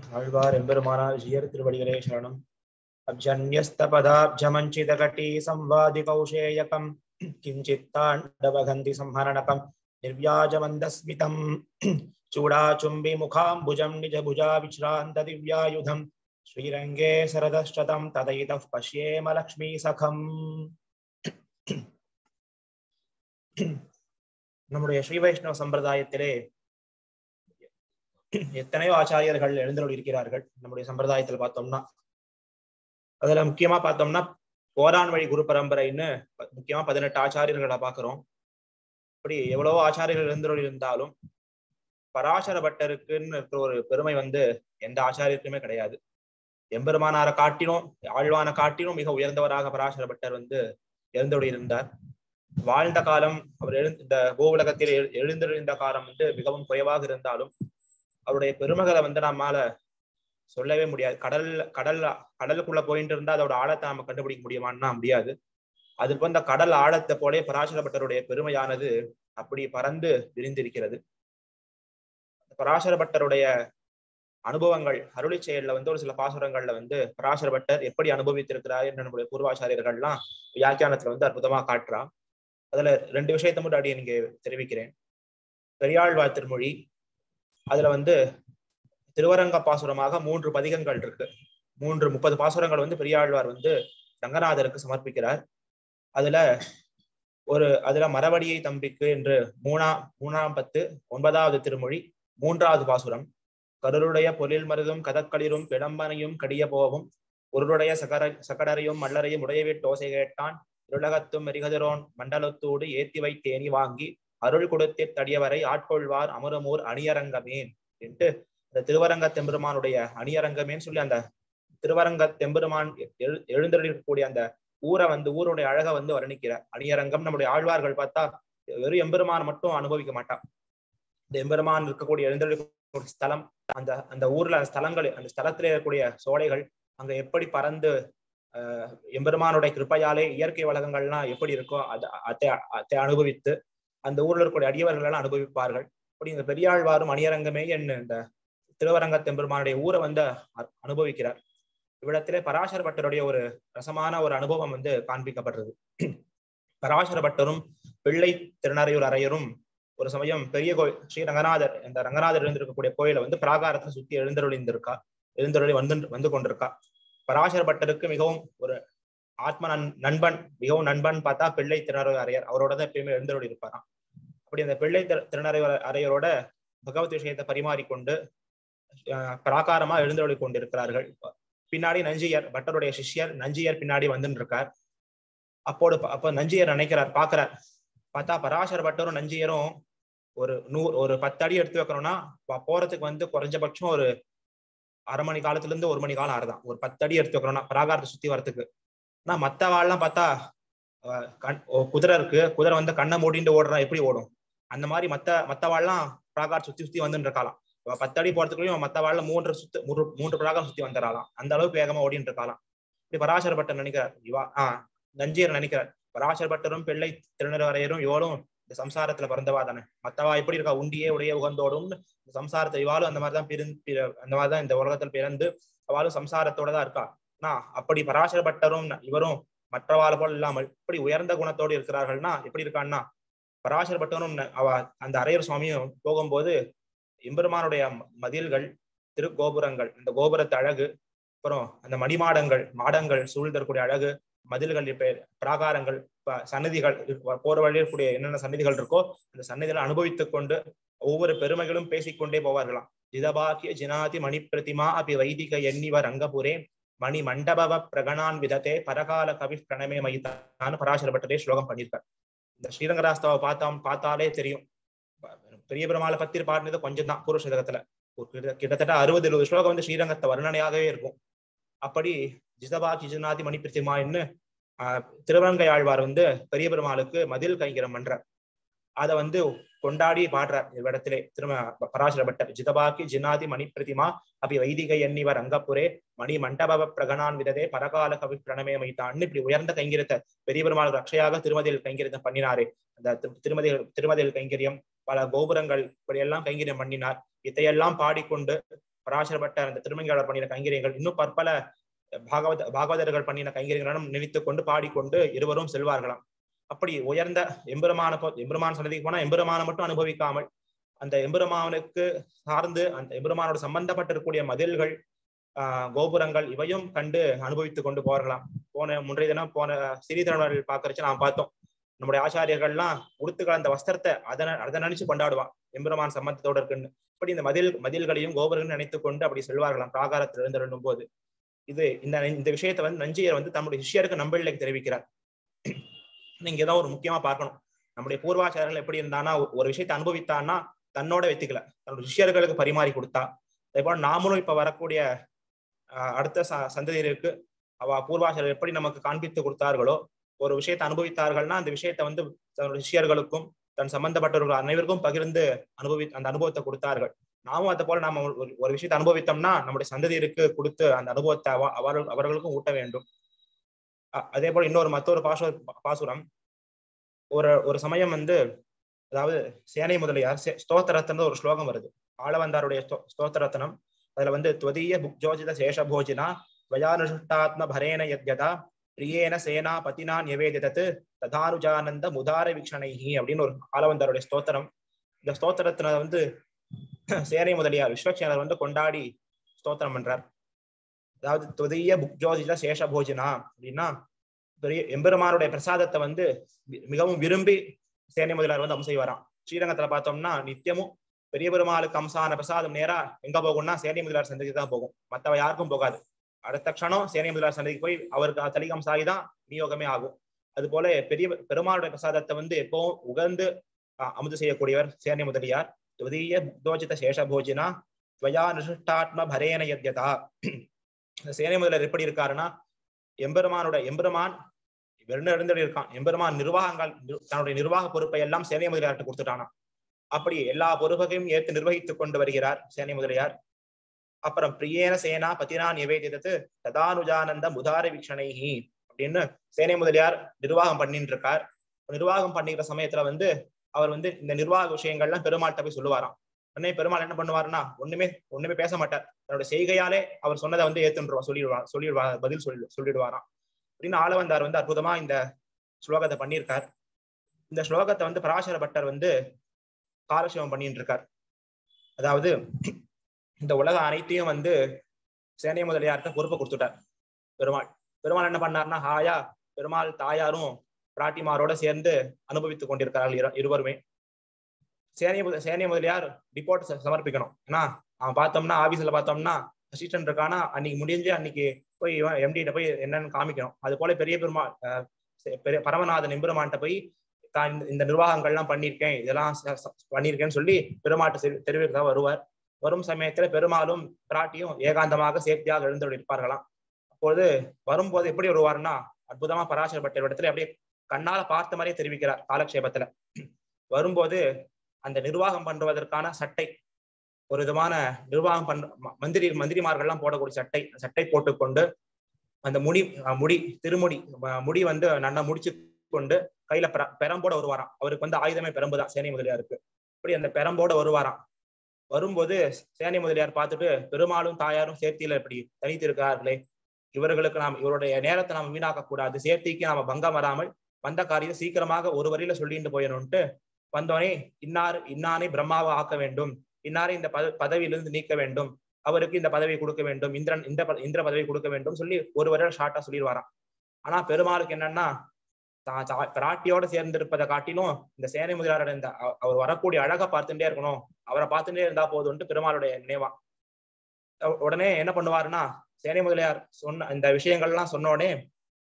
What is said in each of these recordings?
ஆழ்வார் எம்பெருமானார் ஜியர் திருவடிகளே சரணம் அப்ஜன்யஸ்தபதாப்ஜமஞ்சிதகட்டி சம்வாதி கௌஷேயகம் கிஞ்சித்தாண்டவகந்தி சம்ஹரணகம் நிர்வியாஜமந்தஸ்மிதம் चूडाचुम्बि मुखाम्बुजं निजभुजा विश्रान्त दिव्यायुधं श्रीरङ्गे सरदश्रतं तदैतः पश्येम லக்ஷ்மீசகம் நம்முடைய ஸ்ரீ வைஷ்ணவ சம்பிரதாயத்திலே எத்தனையோ ஆச்சாரியர்கள் எழுந்தருள் இருக்கிறார்கள் நம்முடைய சம்பிரதாயத்தில் பார்த்தோம்னா அதுல முக்கியமா பார்த்தோம்னா போரான் வழி குரு பரம்பரைன்னு முக்கியமா பதினெட்டு ஆச்சாரியர்களை பாக்குறோம் இப்படி எவ்வளவோ ஆச்சாரியர்கள் எழுந்தருள் இருந்தாலும் பராசர பட்டருக்குன்னு இருக்கிற ஒரு பெருமை வந்து எந்த ஆச்சாரியருக்குமே கிடையாது எம்பெருமானாரை காட்டிலும் ஆழ்வான காட்டிலும் மிக உயர்ந்தவராக பராசர பட்டர் வந்து எழுந்தொழி இருந்தார் வாழ்ந்த காலம் அவர் எழு இந்த கோவுலகத்தில் எழுந்தொழிந்த காலம் வந்து மிகவும் குறைவாக இருந்தாலும் அவருடைய பெருமைகளை வந்து நம்மால சொல்லவே முடியாது கடல் கடல் கடலுக்குள்ள போயிட்டு இருந்தா அதோட ஆழத்தை நம்ம கண்டுபிடிக்க முடியுமான்னா முடியாது அதுக்கு வந்த கடல் ஆழத்தை போலே பராசர பட்டருடைய பெருமையானது அப்படி பறந்து விரிந்திருக்கிறது பராசர பட்டருடைய அனுபவங்கள் அருளி செயல்ல வந்து ஒரு சில பாசுரங்கள்ல வந்து பராசர பட்டர் எப்படி அனுபவித்திருக்கிறார் என்று நம்முடைய பூர்வாச்சாரியர்கள்லாம் வியாக்கியானத்துல வந்து அற்புதமா காட்டுறா அதுல ரெண்டு விஷயத்த மட்டும் அடியே நீங்க தெரிவிக்கிறேன் பெரியாழ்வார் திருமொழி அதுல வந்து திருவரங்க பாசுரமாக மூன்று பதிகங்கள் இருக்கு மூன்று முப்பது பாசுரங்கள் வந்து பெரியாழ்வார் வந்து ரங்கநாதருக்கு சமர்ப்பிக்கிறார் அதுல ஒரு அதுல மரவடியை தம்பிக்கு என்று மூணா மூணாம் பத்து ஒன்பதாவது திருமொழி மூன்றாவது பாசுரம் கருளுடைய பொலில் மருதும் கதக்களிரும் பிடம்பனையும் கடிய போவும் ஒருடைய சகர சகடரையும் மல்லரையும் உடையவிட்டு ஓசை கேட்டான் இருளகத்தும் மெரிகதிரோன் மண்டலத்தோடு ஏத்தி வைத்தேனி வாங்கி அருள் கொடுத்தே தடியவரை ஆட்கொள்வார் அமரமூர் அணியரங்கமேன் என்று இந்த திருவரங்க தெம்பெருமானுடைய அணியரங்கமேன்னு சொல்லி அந்த திருவரங்க தெம்பெருமான் எழு எழுந்தருளிருக்கக்கூடிய அந்த ஊரை வந்து ஊருடைய அழகை வந்து வர்ணிக்கிறார் அணியரங்கம் நம்முடைய ஆழ்வார்கள் பார்த்தா வெறும் எம்பெருமான் மட்டும் அனுபவிக்க மாட்டான் இந்த எம்பெருமான் இருக்கக்கூடிய எழுந்தருளி ஸ்தலம் அந்த அந்த ஊர்ல அந்த ஸ்தலங்கள் அந்த ஸ்தலத்துல இருக்கக்கூடிய சோலைகள் அங்க எப்படி பறந்து அஹ் எம்பெருமானுடைய கிருப்பையாலே இயற்கை வளகங்கள்லாம் எப்படி இருக்கோ அது அதை அதை அனுபவித்து அந்த ஊர்ல இருக்கக்கூடிய அடியவர்கள் எல்லாம் அனுபவிப்பார்கள் அப்படி இந்த பெரியாழ்வாரும் அணியரங்கமே என்ன இந்த திருவரங்க தெம்பெருமானுடைய ஊரை வந்து அனுபவிக்கிறார் இவ்விடத்திலே பராசர பட்டருடைய ஒரு ரசமான ஒரு அனுபவம் வந்து காண்பிக்கப்படுறது பராசர பட்டரும் பிள்ளை திருநறையூர் அரையரும் ஒரு சமயம் பெரிய கோயில் ஸ்ரீ ரங்கநாதர் இந்த ரங்கநாதர் எழுந்திருக்கக்கூடிய கோயிலை வந்து பிராகாரத்தை சுத்தி எழுந்தருளிந்திருக்கா எழுந்தருளி வந்து வந்து கொண்டிருக்கா பராசர பட்டருக்கு மிகவும் ஒரு ஆத்ம நன் நண்பன் மிகவும் நண்பன் பார்த்தா பிள்ளை திருநறை அரையர் அவரோட தான் எப்பயுமே எழுந்தருளி இருப்பாராம் அப்படி அந்த பிள்ளை திருநறை அரையரோட பகவத் விஷயத்தை பரிமாறிக்கொண்டு பிராகாரமா எழுந்தருளி கொண்டிருக்கிறார்கள் பின்னாடி நஞ்சியர் பட்டருடைய சிஷ்யர் நஞ்சியர் பின்னாடி வந்துட்டு இருக்கார் அப்போது அப்ப நஞ்சியர் நினைக்கிறார் பாக்குறார் பார்த்தா பராசர பட்டரும் நஞ்சியரும் ஒரு நூறு ஒரு பத்து அடி எடுத்து வைக்கணும்னா போறதுக்கு வந்து குறைஞ்சபட்சம் ஒரு அரை மணி காலத்துல இருந்து ஒரு மணி காலம் ஆறுதான் ஒரு பத்து அடி எடுத்து வைக்கணும்னா பிராகாரத்தை சுத்தி வரதுக்கு ஆனா மத்த வாள்லாம் பார்த்தா கண் குதிரை இருக்கு குதிரை வந்து கண்ணை மூடிட்டு ஓடுறா எப்படி ஓடும் அந்த மாதிரி மத்த மத்த வாள்லாம் பிராகார சுத்தி சுத்தி வந்துட்டு இருக்காளாம் பத்து அடி போறதுக்குள்ளயும் மத்த வாழ மூன்று சுத்து மூன்று மூன்று பிராகம் சுத்தி வந்துடலாம் அந்த அளவுக்கு வேகமா ஓடிட்டு இருக்கலாம் இப்படி பராசர பட்டர் நினைக்கிறார் இவா ஆஹ் நஞ்சியர் நினைக்கிறார் பராசர பட்டரும் பிள்ளை திருநரையரும் இவளும் இந்த சம்சாரத்துல பிறந்தவா தானே மத்தவா எப்படி இருக்கா உண்டியே உடைய உகந்தோடும் இந்த சம்சாரத்தை இவாளும் அந்த மாதிரிதான் பிறந்து அந்த மாதிரிதான் இந்த உலகத்தில் பிறந்து அவளும் சம்சாரத்தோட தான் இருக்கா ஆனா அப்படி பராசர பட்டரும் இவரும் மற்றவாள் போல் இல்லாமல் இப்படி உயர்ந்த குணத்தோடு இருக்கிறார்கள்னா எப்படி இருக்கான்னா பராசர பட்டரும் அவ அந்த அரையர் சுவாமியும் போகும்போது எம்பெருமானுடைய மதில்கள் திருக்கோபுரங்கள் இந்த கோபுரத்து அழகு அப்புறம் அந்த மணிமாடங்கள் மாடங்கள் சூழ்ந்தக்கூடிய அழகு மதில்கள் இப்ப பிராகாரங்கள் சன்னதிகள் போற வழியில் இருக்கக்கூடிய என்னென்ன சன்னதிகள் இருக்கோ அந்த சன்னதிகளை அனுபவித்துக் கொண்டு ஒவ்வொரு பெருமைகளும் பேசிக்கொண்டே போவார்களாம் ஜிதபாக்கிய ஜினாதி மணி பிரதிமா அப்படி வைதிக எண்ணிவர் ரங்கபுரே மணி மண்டபவ பிரகணான் விதத்தே பரகால கவி பிரணமே மைத்தான்னு பராசரப்பட்டதே ஸ்லோகம் பண்ணியிருக்கார் இந்த ஸ்ரீரங்கராஸ்தாவை பார்த்தா பார்த்தாலே தெரியும் பெரிய பெருமாளை பத்தி பாடினது கொஞ்சம் தான் பூர்வ சதகத்துல கிட்டத்தட்ட அறுபது எழுபது ஸ்லோகம் வந்து ஸ்ரீரங்கத்தை வர்ணனையாகவே இருக்கும் அப்படி ஜிதபா கிஜநாதி மணி பிரதிமான்னு ஆஹ் திருவங்கை ஆழ்வார் வந்து பெரிய பெருமாளுக்கு மதில் கைங்கரம் பண்றார் அதை வந்து கொண்டாடி பாடுறார் இவ்விடத்திலே திரும்ப பராசர பட்டர் ஜிதபாக்கி ஜினாதி மணி பிரதிமா அப்படி வைதிக எண்ணிவர் அங்கப்புரே மணி மண்டபவ பிரகணான் விததே பரகால கவி பிரணமே மைத்தான்னு இப்படி உயர்ந்த கைங்கரியத்தை பெரிய பெருமாள் ரக்ஷையாக திருமதியில் கைங்கரியத்தை பண்ணினாரே அந்த திருமதி திருமதியில் கைங்கரியம் பல கோபுரங்கள் இப்படி எல்லாம் கைங்கரியம் பண்ணினார் இதையெல்லாம் பாடிக்கொண்டு பராசரப்பட்ட அந்த திருமங்கையாளர் பண்ணின கைங்கரியங்கள் இன்னும் பற்பல பாகவத பாகவதர்கள் பண்ணின கைங்கரியங்களும் நினைத்து கொண்டு பாடிக்கொண்டு இருவரும் செல்வார்களாம் அப்படி உயர்ந்த எம்பெருமான போ எம்பெருமான் சன்னதிக்கு போனா எம்பெருமானை மட்டும் அனுபவிக்காமல் அந்த எம்பெருமானுக்கு சார்ந்து அந்த எம்பெருமானோட சம்பந்தப்பட்டிருக்கக்கூடிய மதில்கள் ஆஹ் கோபுரங்கள் இவையும் கண்டு அனுபவித்துக் கொண்டு போகலாம் போன முன்றைய தினம் போன சிறிதரவர்கள் பார்க்கறச்சு நாம் பார்த்தோம் நம்முடைய ஆச்சாரியர்கள்லாம் உடுத்துக்கிற அந்த வஸ்திரத்தை அதை அதை நினைச்சு கொண்டாடுவான் எம்பெருமான் சம்பந்தத்தோட இருக்குன்னு இப்படி இந்த மதில் மதில்களையும் கோபுரங்களையும் நினைத்துக் கொண்டு அப்படி செல்வார்களாம் பிராகாரத்தில் எழுந்திருந்தும் போது இது இந்த இந்த விஷயத்தை வந்து நஞ்சியர் வந்து தம்முடைய சிஷ்யருக்கு நம்பிள்ளைக்கு தெரிவிக்கிறார் நீங்க ஏதாவது ஒரு முக்கியமா பார்க்கணும் நம்முடைய பூர்வாச்சாரர்கள் எப்படி இருந்தானா ஒரு விஷயத்தை அனுபவித்தான்னா தன்னோட வைத்துக்கல தன்னுடைய சிஷ்யர்களுக்கு பரிமாறி கொடுத்தா அதே போல நாமளும் இப்ப வரக்கூடிய அடுத்த ச சந்ததியருக்கு அவ பூர்வாச்சாரர் எப்படி நமக்கு காண்பித்து கொடுத்தார்களோ ஒரு விஷயத்தை அனுபவித்தார்கள்னா அந்த விஷயத்தை வந்து தன்னுடைய சிஷ்யர்களுக்கும் தன் சம்பந்தப்பட்டவர்கள் அனைவருக்கும் பகிர்ந்து அனுபவி அந்த அனுபவத்தை கொடுத்தார்கள் நாமும் அதை போல நாம ஒரு விஷயத்தை அனுபவித்தோம்னா நம்முடைய சந்ததியருக்கு கொடுத்து அந்த அனுபவத்தை அவர்கள் அவர்களுக்கும் ஊட்ட வேண்டும் அதே போல இன்னொரு மற்றொரு பாசு பாசுரம் ஒரு ஒரு சமயம் வந்து அதாவது சேனை முதலியார் ஸ்தோத்திரத்தன் ஒரு ஸ்லோகம் வருது ஆளவந்தாருடைய ஸ்தோத்திரத்தனம் அதுல வந்து துவதீய புக்ஜோஜித சேஷபோஜினா வயானுஷ்டாத்ம பரேன யத்யதா பிரியேன சேனா பதினா நிவேதிதத்து ததானுஜானந்த முதார வீக்ஷணைஹி அப்படின்னு ஒரு ஆளவந்தாருடைய ஸ்தோத்திரம் இந்த ஸ்தோத்திரத்துல வந்து சேனை முதலியார் விஸ்வக்சேனர் வந்து கொண்டாடி ஸ்தோத்திரம் பண்றார் அதாவது துவதீய புக்ஜோஜித சேஷபோஜினா அப்படின்னா பெரிய எம்பெருமானுடைய பிரசாதத்தை வந்து மிகவும் விரும்பி சேனை முதலியார் வந்து அம்சை வரான் ஸ்ரீரங்கத்துல பார்த்தோம்னா நித்தியமும் பெரிய பெருமாளுக்கு அம்சான பிரசாதம் நேரா எங்க போகும்னா சேனை முதலியார் சந்ததிக்கு தான் போகும் மத்தவ யாருக்கும் போகாது அடுத்த க்ஷணம் சேனை முதலியார் சந்ததிக்கு போய் அவருக்கு தலிகம் சாகி தான் விநியோகமே ஆகும் அது போல பெரிய பெருமாளுடைய பிரசாதத்தை வந்து எப்பவும் உகந்து அமுது செய்யக்கூடியவர் சேனை முதலியார் துவதீய புக்தோஜித சேஷபோஜினா துவயா நிருஷ்டாத்ம பரேன யத்யதா சேனை முதலியார் எப்படி இருக்காருன்னா எம்பெருமானோட எம்பெருமான் வெறும் இருக்கான் எம்பெருமான் நிர்வாகங்கள் தன்னுடைய நிர்வாக பொறுப்பை எல்லாம் சேனை முதலியார்ட்ட கொடுத்துட்டானா அப்படி எல்லா பொறுப்பையும் ஏற்று நிர்வகித்துக் கொண்டு வருகிறார் சேனை முதலியார் அப்புறம் பிரியேன சேனா பதினா நிவேதிதத்து ததானுஜானந்த முதார வீக்ஷணைஹி அப்படின்னு சேனை முதலியார் நிர்வாகம் பண்ணிட்டு இருக்கார் நிர்வாகம் பண்ணிக்கிற சமயத்துல வந்து அவர் வந்து இந்த நிர்வாக விஷயங்கள்லாம் பெருமாள்கிட்ட போய் சொல்லுவாராம் உடனே பெருமாள் என்ன பண்ணுவாருன்னா ஒண்ணுமே ஒண்ணுமே பேச மாட்டார் தன்னோட செய்கையாலே அவர் சொன்னதை வந்து ஏத்துருவா சொல்லிடுவா சொல்லிடுவா பதில் சொல்லி சொல்லிடுவாராம் அப்படின்னு ஆளவந்தார் வந்து அற்புதமா இந்த ஸ்லோகத்தை பண்ணியிருக்கார் இந்த ஸ்லோகத்தை வந்து பராசர பட்டர் வந்து காலக்ஷேபம் பண்ணிட்டு இருக்கார் அதாவது இந்த உலகம் அனைத்தையும் வந்து சேனை முதலியார்கிட்ட பொறுப்பை கொடுத்துட்டார் பெருமாள் பெருமாள் என்ன பண்ணார்னா ஹாயா பெருமாள் தாயாரும் பிராட்டிமாரோட சேர்ந்து அனுபவித்துக் கொண்டிருக்கிறார்கள் இருவருமே சேனை சேனை முதலியார் ரிப்போர்ட் சமர்ப்பிக்கணும் ஏன்னா அவன் பார்த்தோம்னா ஆபீஸ்ல பார்த்தோம்னா அசிஸ்டன்ட் இருக்கானா அன்னைக்கு முடிஞ்சு அன்னைக்கு போய் எம்டிட்ட போய் என்னன்னு காமிக்கணும் அது போல பெரிய பெருமாள் பெரிய பரமநாதன் எம்பெருமான்கிட்ட போய் தான் இந்த நிர்வாகங்கள்லாம் பண்ணியிருக்கேன் இதெல்லாம் பண்ணியிருக்கேன்னு சொல்லி பெருமாட்ட தெரிவிக்க வருவார் வரும் சமயத்துல பெருமாளும் பிராட்டியும் ஏகாந்தமாக சேர்த்தியாக எழுந்து இருப்பார்களாம் அப்பொழுது வரும்போது எப்படி வருவார்னா அற்புதமா பராசரப்பட்ட இடத்துல அப்படியே கண்ணால பார்த்த மாதிரியே தெரிவிக்கிறார் காலக்ஷேபத்துல வரும்போது அந்த நிர்வாகம் பண்றதற்கான சட்டை ஒரு விதமான நிர்வாகம் பண்ற மந்திரி மந்திரிமார்கள்லாம் போடக்கூடிய சட்டை சட்டை போட்டுக்கொண்டு அந்த முடி முடி திருமுடி முடி வந்து நன்னா முடிச்சு கொண்டு கையில பெரம்போட வருவாராம் அவருக்கு வந்து ஆயுதமே பெரம்பு தான் சேனை முதலியாருக்கு இப்படி அந்த பெரம்போட வருவாராம் வரும்போது சேனை முதலியார் பார்த்துட்டு பெருமாளும் தாயாரும் சேர்த்தியில இப்படி தனித்து இருக்கிறார்களே இவர்களுக்கு நாம் இவருடைய நேரத்தை நாம் வீணாக்க கூடாது சேர்த்திக்கு நாம பங்கம் வராமல் வந்த காரியம் சீக்கிரமாக ஒரு வரியில சொல்லிட்டு போயிடணும்ட்டு வந்தோடனே இன்னார் இன்னானை பிரம்மாவை ஆக்க வேண்டும் இன்னாரை இந்த பத பதவியிலிருந்து நீக்க வேண்டும் அவருக்கு இந்த பதவி கொடுக்க வேண்டும் இந்திரன் இந்த இந்திர பதவி கொடுக்க வேண்டும் சொல்லி ஒரு வரையில ஷார்ட்டா சொல்லிடுவாராம் ஆனா பெருமாளுக்கு என்னன்னா பிராட்டியோட சேர்ந்திருப்பதை காட்டிலும் இந்த சேனை முதலாளர் இந்த அவர் வரக்கூடிய அழகை பார்த்துட்டே இருக்கணும் அவரை பார்த்துட்டே இருந்தா போதும்ட்டு பெருமாளுடைய நினைவா உடனே என்ன பண்ணுவாருன்னா சேனை முதலியார் சொன்ன இந்த விஷயங்கள்லாம் சொன்ன உடனே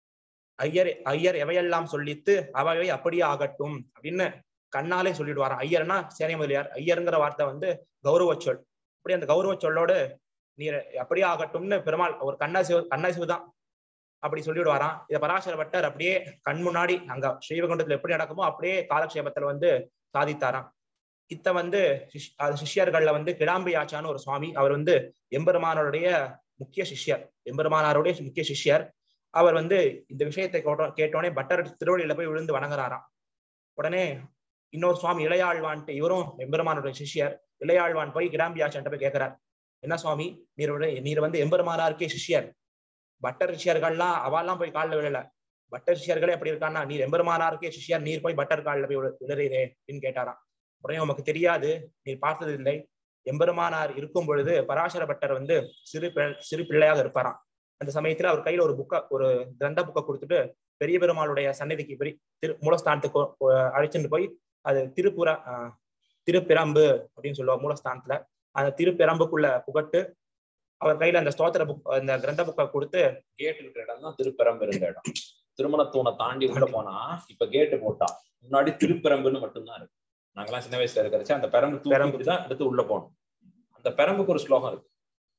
ஐயர் ஐயர் எவையெல்லாம் சொல்லித்து அவை அப்படியே ஆகட்டும் அப்படின்னு கண்ணாலே சொல்லிடுவாராம் ஐயர்னா சேனை முதலியார் ஐயருங்கிற வார்த்தை வந்து கௌரவ சொல் அப்படி அந்த கௌரவ சொல்லோடு நீர் அப்படியே ஆகட்டும்னு பெருமாள் ஒரு கண்ணா சிவ கண்ணா சிவதான் அப்படி சொல்லிவிடுவாராம் இதை பராசர பட்டர் அப்படியே கண் முன்னாடி அங்க ஸ்ரீவகுண்டத்துல எப்படி நடக்குமோ அப்படியே காலக்ஷேபத்துல வந்து சாதித்தாராம் இத்த வந்து சிஷ்யர்கள்ல வந்து கிடாம்பி ஆச்சான்னு ஒரு சுவாமி அவர் வந்து எம்பெருமானோடைய முக்கிய சிஷ்யர் எம்பெருமானாருடைய முக்கிய சிஷ்யர் அவர் வந்து இந்த விஷயத்தை கேட்டோடனே பட்டர் திருவடியில போய் விழுந்து வணங்குறாராம் உடனே இன்னொரு சுவாமி இளையாழ்வான்ட்டு இவரும் எம்பெருமானுடைய சிஷ்யர் இளையாழ்வான் போய் கிடாம்பி ஆச்சான்ட்ட போய் கேட்கிறார் என்ன சுவாமி நீர் உடைய- நீர் வந்து எம்பெருமானாருக்கே சிஷ்யர் பட்டர் ரிஷியர்கள்லாம் அவெல்லாம் போய் காலில் விழல பட்டர் ரிஷியர்களே எப்படி இருக்கான்னா நீர் எம்பெருமானாருக்கே சிஷ்யர் நீர் போய் பட்டர் காலில் போய் விழு- விழுறீரே அப்படின்னு கேட்டாராம் உடனே உமக்கு தெரியாது நீர் பார்த்தது இல்லை எம்பெருமானார் இருக்கும் பொழுது பராசர பட்டர் வந்து சிறு பிள்ளை- சிறு பிள்ளையாக இருப்பாராம் அந்த சமயத்துல அவர் கையில ஒரு புக்க ஒரு கிரந்த புக்கை கொடுத்துட்டு பெரிய பெருமாளுடைய சந்நிதிக்கு பெரிய திரு மூலஸ்தானத்துக்கு அஹ் அழைச்சிட்டு போய் அது திருப்புற ஆஹ் திருப்பிரம்பு அப்படின்னு சொல்லுவாங்க மூலஸ்தானத்துல அந்த திருப்பிரம்புக்குள்ள புகட்டு அவர் கையில அந்த ஸ்தோத்திர புக் அந்த கிரந்த புக்கை கொடுத்து கேட் இருக்கிற இடம் தான் திருப்பரம்பு இருந்த இடம் திருமணத்தூணை தாண்டி உள்ள போனா இப்ப கேட்டு போட்டான் முன்னாடி திருப்பரம்புன்னு மட்டும்தான் இருக்கு நாங்கெல்லாம் சின்ன வயசுல இருக்கிறச்சு அந்த பெரம்பு பெரம்பு. தூக்கி தான் எடுத்து உள்ள போனோம் அந்த பெரம்புக்கு ஒரு ஸ்லோகம் இருக்கு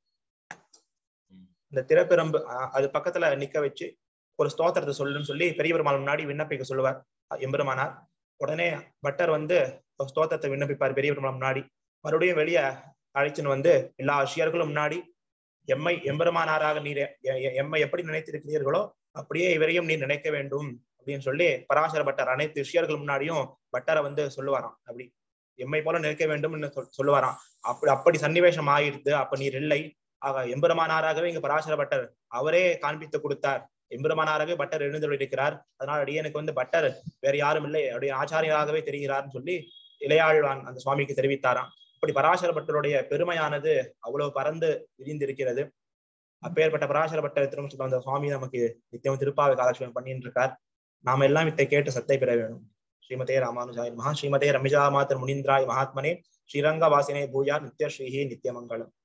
இந்த திறப்பிரம்பு ஆஹ் அது பக்கத்துல நிக்க வச்சு ஒரு ஸ்தோத்திரத்தை சொல்லுன்னு சொல்லி பெரிய பெருமாள் முன்னாடி விண்ணப்பிக்க சொல்லுவார் அஹ் எம்பெருமானார் உடனே பட்டர் வந்து ஒரு ஸ்தோத்திரத்தை விண்ணப்பிப்பார் பெரிய பெருமாள் முன்னாடி மறுபடியும் வெளியே அழைச்சுன்னு வந்து எல்லா அஷியர்களும் முன்னாடி எம்மை எம்பெருமானாராக நீர் எ- எ- எம்மை எப்படி நினைத்திருக்கிறீர்களோ அப்படியே இவரையும் நீர் நினைக்க வேண்டும் அப்படின்னு சொல்லி பராசர பட்டர் அனைத்து ரிஷியர்கள் முன்னாடியும் பட்டரை வந்து சொல்லுவாராம் அப்படி எம்மை போல நினைக்க வேண்டும்னு சொல்- சொல்லுவாராம் அப்படி அப்படி சன்னிவேஷம் ஆயிடுது அப்ப நீர் இல்லை ஆக எம்பெருமானாராகவே இங்க பராசர பட்டர் அவரே காண்பித்து கொடுத்தார் எம்பெருமானாராகவே பட்டர் எழுந்துள்ளிருக்கிறார் அதனால் அடியனுக்கு வந்து பட்டர் வேற யாரும் இல்லை அவருடைய ஆச்சாரியராகவே தெரிகிறார்னு சொல்லி இளையாழ்வான் அந்த சுவாமிக்கு தெரிவித்தாராம் இப்படி பராசர பட்டருடைய பெருமையானது அவ்வளவு பறந்து விரிந்திருக்கிறது அப்பேற்பட்ட பராசர பட்டர் திரும்ப அந்த சுவாமி நமக்கு நித்தியம் திருப்பாவை காலட்சேபம் பண்ணிட்டு இருக்கார் நாம எல்லாம் இத்தை கேட்டு சத்தை பெற வேணும் ஸ்ரீமதே ராமானுஜாய் மகா ஸ்ரீமதே ரமிஜா மாதர் முனீந்திராய் மகாத்மனே ஸ்ரீரங்க வாசினே பூயா நித்ய ஸ்ரீஹி நித்யமங்கலம்